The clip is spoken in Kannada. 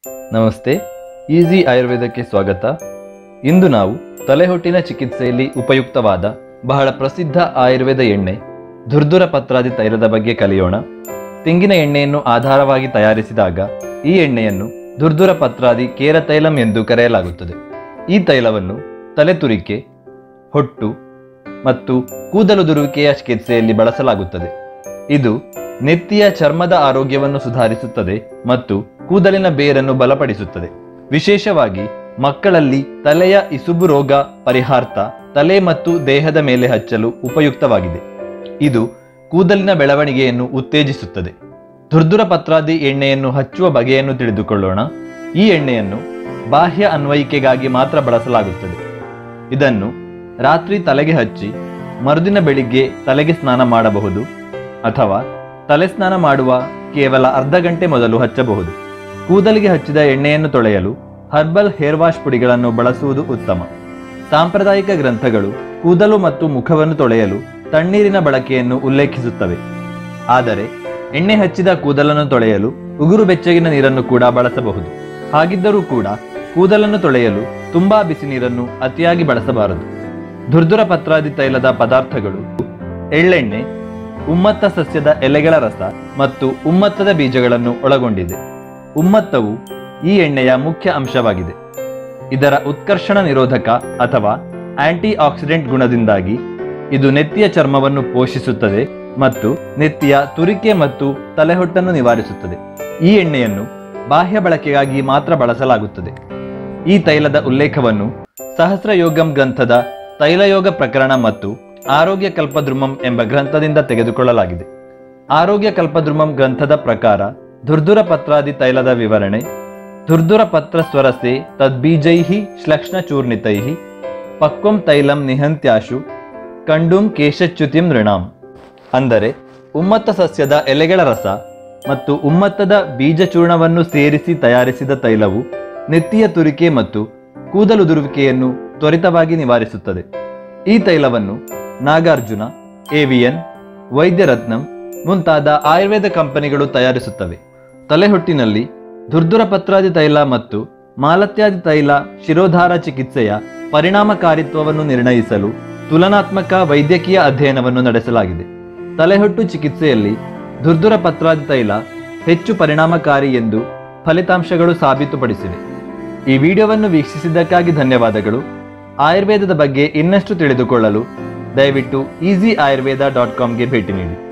ನಮಸ್ತೆ ಈಸಿ ಆಯುರ್ವೇದಕ್ಕೆ ಸ್ವಾಗತ ಇಂದು ನಾವು ತಲೆಹೊಟ್ಟಿನ ಚಿಕಿತ್ಸೆಯಲ್ಲಿ ಉಪಯುಕ್ತವಾದ ಬಹಳ ಪ್ರಸಿದ್ಧ ಆಯುರ್ವೇದ ಎಣ್ಣೆ ಧುರ್ಧುರ ಪತ್ರಾದಿ ತೈಲದ ಬಗ್ಗೆ ಕಲಿಯೋಣ ತೆಂಗಿನ ಎಣ್ಣೆಯನ್ನು ಆಧಾರವಾಗಿ ತಯಾರಿಸಿದಾಗ ಈ ಎಣ್ಣೆಯನ್ನು ಧುರ್ಧುರ ಪತ್ರಾದಿ ಕೇರ ತೈಲಂ ಎಂದು ಕರೆಯಲಾಗುತ್ತದೆ ಈ ತೈಲವನ್ನು ತಲೆತುರಿಕೆ ಹೊಟ್ಟು ಮತ್ತು ಕೂದಲುದುರುವಿಕೆಯ ಚಿಕಿತ್ಸೆಯಲ್ಲಿ ಬಳಸಲಾಗುತ್ತದೆ ಇದು ನೆತ್ತಿಯ ಚರ್ಮದ ಆರೋಗ್ಯವನ್ನು ಸುಧಾರಿಸುತ್ತದೆ ಮತ್ತು ಕೂದಲಿನ ಬೇರನ್ನು ಬಲಪಡಿಸುತ್ತದೆ ವಿಶೇಷವಾಗಿ ಮಕ್ಕಳಲ್ಲಿ ತಲೆಯ ಇಸುಬು ರೋಗ ಪರಿಹಾರ್ಥ ತಲೆ ಮತ್ತು ದೇಹದ ಮೇಲೆ ಹಚ್ಚಲು ಉಪಯುಕ್ತವಾಗಿದೆ ಇದು ಕೂದಲಿನ ಬೆಳವಣಿಗೆಯನ್ನು ಉತ್ತೇಜಿಸುತ್ತದೆ ಧುರ್ಧುರ ಪತ್ರಾದಿ ಎಣ್ಣೆಯನ್ನು ಹಚ್ಚುವ ಬಗೆಯನ್ನು ತಿಳಿದುಕೊಳ್ಳೋಣ ಈ ಎಣ್ಣೆಯನ್ನು ಬಾಹ್ಯ ಅನ್ವಯಿಕೆಗಾಗಿ ಮಾತ್ರ ಬಳಸಲಾಗುತ್ತದೆ ಇದನ್ನು ರಾತ್ರಿ ತಲೆಗೆ ಹಚ್ಚಿ ಮರುದಿನ ಬೆಳಿಗ್ಗೆ ತಲೆಗೆ ಸ್ನಾನ ಮಾಡಬಹುದು ಅಥವಾ ತಲೆ ಸ್ನಾನ ಮಾಡುವ ಕೇವಲ ಅರ್ಧ ಗಂಟೆ ಮೊದಲು ಹಚ್ಚಬಹುದು ಕೂದಲಿಗೆ ಹಚ್ಚಿದ ಎಣ್ಣೆಯನ್ನು ತೊಳೆಯಲು ಹರ್ಬಲ್ ಹೇರ್ ವಾಶ್ ಪುಡಿಗಳನ್ನು ಬಳಸುವುದು ಉತ್ತಮ ಸಾಂಪ್ರದಾಯಿಕ ಗ್ರಂಥಗಳು ಕೂದಲು ಮತ್ತು ಮುಖವನ್ನು ತೊಳೆಯಲು ತಣ್ಣೀರಿನ ಬಳಕೆಯನ್ನು ಉಲ್ಲೇಖಿಸುತ್ತವೆ ಆದರೆ ಎಣ್ಣೆ ಹಚ್ಚಿದ ಕೂದಲನ್ನು ತೊಳೆಯಲು ಉಗುರು ಬೆಚ್ಚಗಿನ ನೀರನ್ನು ಕೂಡ ಬಳಸಬಹುದು ಹಾಗಿದ್ದರೂ ಕೂಡ ಕೂದಲನ್ನು ತೊಳೆಯಲು ತುಂಬಾ ಬಿಸಿ ನೀರನ್ನು ಅತಿಯಾಗಿ ಬಳಸಬಾರದು ಧುರ್ಧುರ ಪತ್ರಾದಿ ತೈಲದ ಪದಾರ್ಥಗಳು ಎಳ್ಳೆಣ್ಣೆ ಉಮ್ಮತ್ತ ಸಸ್ಯದ ಎಲೆಗಳ ರಸ ಮತ್ತು ಉಮ್ಮತ್ತದ ಬೀಜಗಳನ್ನು ಒಳಗೊಂಡಿದೆ ಉಮ್ಮತ್ತವು ಈ ಎಣ್ಣೆಯ ಮುಖ್ಯ ಅಂಶವಾಗಿದೆ ಇದರ ಉತ್ಕರ್ಷಣ ನಿರೋಧಕ ಅಥವಾ ಆಂಟಿ ಆಕ್ಸಿಡೆಂಟ್ ಗುಣದಿಂದಾಗಿ ಇದು ನೆತ್ತಿಯ ಚರ್ಮವನ್ನು ಪೋಷಿಸುತ್ತದೆ ಮತ್ತು ನೆತ್ತಿಯ ತುರಿಕೆ ಮತ್ತು ತಲೆಹೊಟ್ಟನ್ನು ನಿವಾರಿಸುತ್ತದೆ ಈ ಎಣ್ಣೆಯನ್ನು ಬಾಹ್ಯ ಬಳಕೆಗಾಗಿ ಮಾತ್ರ ಬಳಸಲಾಗುತ್ತದೆ ಈ ತೈಲದ ಉಲ್ಲೇಖವನ್ನು ಸಹಸ್ರಯೋಗಂ ಗ್ರಂಥದ ತೈಲಯೋಗ ಪ್ರಕರಣ ಮತ್ತು ಆರೋಗ್ಯ ಕಲ್ಪದ್ರುಮಂ ಎಂಬ ಗ್ರಂಥದಿಂದ ತೆಗೆದುಕೊಳ್ಳಲಾಗಿದೆ ಆರೋಗ್ಯ ಕಲ್ಪದ್ರುಮಂ ಗ್ರಂಥದ ಪ್ರಕಾರ ಧುರ್ಧುರ ಪತ್ರಾದಿ ತೈಲದ ವಿವರಣೆ ಧುರ್ಧುರ ಪತ್ರ ಸ್ವರಸೆ ತದ್ಬೀಜೈಹಿ ಶ್ಲಕ್ಷ್ಣ ಚೂರ್ಣಿತೈಹಿ ಪಕ್ವಂ ತೈಲಂ ನಿಹಂತ್ಯಾಶು ಕಂಡುಂ ಕೇಶಚ್ಯುತಿಂ ನೃಣಾಂ ಅಂದರೆ ಉಮ್ಮತ್ತ ಸಸ್ಯದ ಎಲೆಗಳ ರಸ ಮತ್ತು ಉಮ್ಮತ್ತದ ಬೀಜ ಚೂರ್ಣವನ್ನು ಸೇರಿಸಿ ತಯಾರಿಸಿದ ತೈಲವು ನೆತ್ತಿಯ ತುರಿಕೆ ಮತ್ತು ಕೂದಲುದುರುವಿಕೆಯನ್ನು ತ್ವರಿತವಾಗಿ ನಿವಾರಿಸುತ್ತದೆ ಈ ತೈಲವನ್ನು ನಾಗಾರ್ಜುನ ಏವಿಯನ್ ವೈದ್ಯರತ್ನಂ ಮುಂತಾದ ಆಯುರ್ವೇದ ಕಂಪನಿಗಳು ತಯಾರಿಸುತ್ತವೆ ತಲೆಹೊಟ್ಟಿನಲ್ಲಿ ಧುರ್ಧುರ ಪತ್ರಾದಿ ತೈಲ ಮತ್ತು ಮಾಲತ್ಯಾದಿ ತೈಲ ಶಿರೋಧಾರ ಚಿಕಿತ್ಸೆಯ ಪರಿಣಾಮಕಾರಿತ್ವವನ್ನು ನಿರ್ಣಯಿಸಲು ತುಲನಾತ್ಮಕ ವೈದ್ಯಕೀಯ ಅಧ್ಯಯನವನ್ನು ನಡೆಸಲಾಗಿದೆ ತಲೆಹೊಟ್ಟು ಚಿಕಿತ್ಸೆಯಲ್ಲಿ ಧುರ್ಧುರ ಪತ್ರಾದಿ ತೈಲ ಹೆಚ್ಚು ಪರಿಣಾಮಕಾರಿ ಎಂದು ಫಲಿತಾಂಶಗಳು ಸಾಬೀತುಪಡಿಸಿವೆ ಈ ವಿಡಿಯೋವನ್ನು ವೀಕ್ಷಿಸಿದ್ದಕ್ಕಾಗಿ ಧನ್ಯವಾದಗಳು ಆಯುರ್ವೇದದ ಬಗ್ಗೆ ಇನ್ನಷ್ಟು ತಿಳಿದುಕೊಳ್ಳಲು ದಯವಿಟ್ಟು ಈಸಿ ಆಯುರ್ವೇದ ಡಾಟ್ ಕಾಮ್ಗೆ ಭೇಟಿ ನೀಡಿ